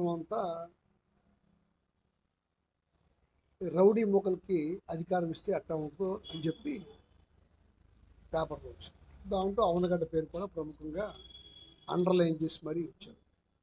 రాష్ట్రం అంతా రౌడీ మూకలకి అధికారం ఇస్తే అట్టా ఉంటుందో అని చెప్పి పేపర్లో వచ్చింది దాంట్లో అవనగడ్డ పేరు కూడా ప్రముఖంగా అండర్లైన్ చేసి మరీ ఇచ్చారు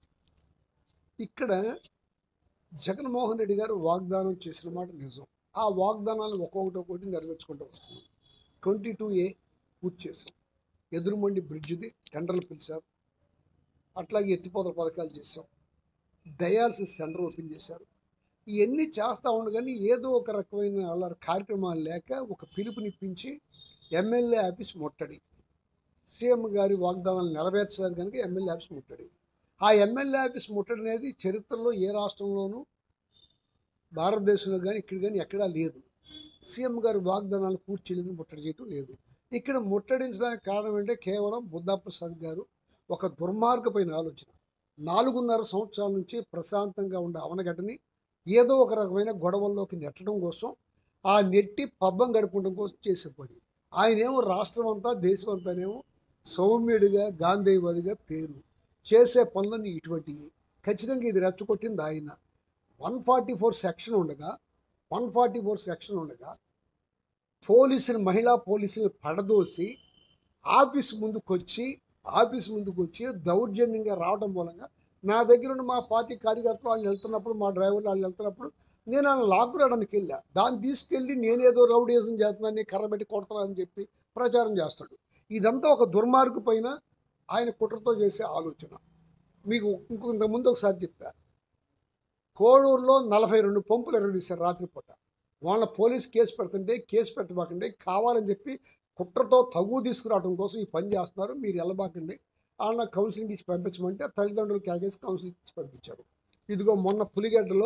ఇక్కడ జగన్మోహన్ రెడ్డి గారు వాగ్దానం చేసిన మాట నిజం ఆ వాగ్దానాలు ఒక్కొక్కటి ఒక్కొక్కటి నెరవేర్చుకుంటూ వస్తున్నాం ట్వంటీ టూ ఏ పూర్తి చేసాం ఎదురుమండి బ్రిడ్జ్ది టెండర్లు పిలిచారు అట్లాగే ఎత్తిపోతల పథకాలు చేసాం డయాలసిస్ సెంటర్ ఓపెన్ చేశారు ఇవన్నీ చేస్తూ ఉండగానే ఏదో ఒక రకమైన అలా కార్యక్రమాలు లేక ఒక పిలుపునిప్పించి ఎమ్మెల్యే ఆఫీస్ ముట్టడి సీఎం గారి వాగ్దానాలు నెరవేర్చలేదు కనుక ఎమ్మెల్యే ఆఫీస్ ముట్టడి ఆ ఎమ్మెల్యే ఆఫీస్ ముట్టడి అనేది చరిత్రలో ఏ రాష్ట్రంలోనూ భారతదేశంలో కానీ ఇక్కడ కానీ ఎక్కడా లేదు సీఎం గారి వాగ్దానాలు పూర్తి చేయలేదు ముట్టడి చేయటం లేదు ఇక్కడ ముట్టడించడానికి కారణం ఏంటంటే కేవలం బుద్ధాప్రసాద్ గారు ఒక దుర్మార్గమైన ఆలోచన నాలుగున్నర సంవత్సరాల నుంచి ప్రశాంతంగా ఉండే అవనగడ్డని ఏదో ఒక రకమైన గొడవల్లోకి నెట్టడం కోసం ఆ నెట్టి పబ్బం గడపడం కోసం చేసే పని ఆయనేమో రాష్ట్రం అంతా దేశం అంతానేమో సౌమ్యుడిగా గాంధీవాదిగా పేరు చేసే పనులన్నీ ఇటువంటివి ఖచ్చితంగా ఇది రెచ్చగొట్టింది ఆయన వన్ ఫార్టీ ఫోర్ సెక్షన్ ఉండగా వన్ ఫార్టీ ఫోర్ సెక్షన్ ఉండగా పోలీసులు మహిళా పోలీసులు పడదోసి ఆఫీస్ ముందుకు వచ్చి ఆఫీస్ ముందుకు వచ్చి దౌర్జన్యంగా రావడం మూలంగా నా దగ్గర ఉన్న మా పార్టీ కార్యకర్తలు వాళ్ళు వెళ్తున్నప్పుడు మా డ్రైవర్లు వాళ్ళు వెళ్తున్నప్పుడు నేను ఆయన లాక్కురావడానికి వెళ్ళా దాన్ని తీసుకెళ్ళి నేనేదో రౌడీజం చేస్తున్నాను కర్ర పెట్టి కొడతానని చెప్పి ప్రచారం చేస్తాడు ఇదంతా ఒక దుర్మార్గు పైన ఆయన కుట్రతో చేసే ఆలోచన మీకు ఇంకొంత ముందు ఒకసారి చెప్పా కోడూరులో నలభై రెండు పంపులు ఎరగదీశారు రాత్రిపూట వాళ్ళ పోలీస్ కేసు పెడుతుంటే కేసు పెట్టబాకండి కావాలని చెప్పి కుట్రతో తగు తీసుకురావడం కోసం ఈ పని చేస్తున్నారు మీరు వెళ్ళబాకండి వాళ్ళ కౌన్సిలింగ్ ఇచ్చి పంపించమంటే తల్లిదండ్రులు క్యాకేసి కౌన్సిలింగ్ ఇచ్చి పంపించారు ఇదిగో మొన్న పులిగడ్డలో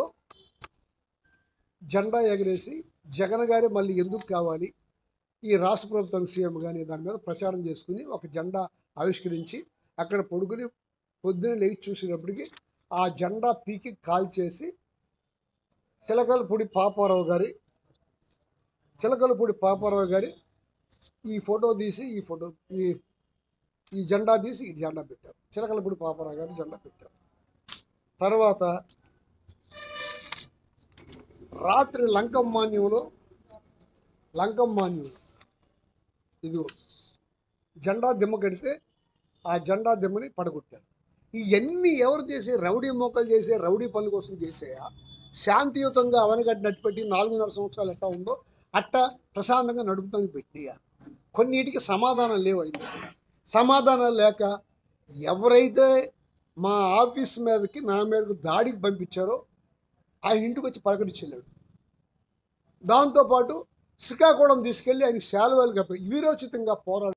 జెండా ఎగరేసి జగన్ గారే మళ్ళీ ఎందుకు కావాలి ఈ రాష్ట్ర ప్రభుత్వం సీఎం కానీ దాని మీద ప్రచారం చేసుకుని ఒక జెండా ఆవిష్కరించి అక్కడ పడుకుని పొద్దున లేచి చూసినప్పటికీ ఆ జెండా పీకి కాల్చేసి చిలకలపూడి పాపారావు గారి చిలకలపూడి పాపారావు గారి ఈ ఫోటో తీసి ఈ ఫోటో ఈ ఈ జెండా తీసి ఈ జెండా పెట్టారు చిలకలపూడి పాపారావు గారి జెండా పెట్టారు తర్వాత రాత్రి లంకమ్మాన్యంలో లంకమ్మాన్యం ఇది జెండా దిమ్మ కడితే ఆ జెండా దిమ్మని పడగొట్టారు ఇవన్నీ ఎవరు చేసే రౌడీ మోకలు చేసే రౌడీ పనుల కోసం చేసేయా శాంతియుతంగా అవనగడ్డ నడిపెట్టి నాలుగున్నర సంవత్సరాలు ఎట్లా ఉందో అట్టా ప్రశాంతంగా నడుపుతానికి పెట్టినయా కొన్నిటికి సమాధానం లేవు అయింది సమాధానం లేక ఎవరైతే మా ఆఫీస్ మీదకి నా మీదకి దాడికి పంపించారో ఆయన ఇంటికి వచ్చి పలకరించి వెళ్ళాడు దాంతోపాటు శ్రీకాకుళం తీసుకెళ్ళి ఆయన శాలువాలు కప్పి వీరోచితంగా పోరాడు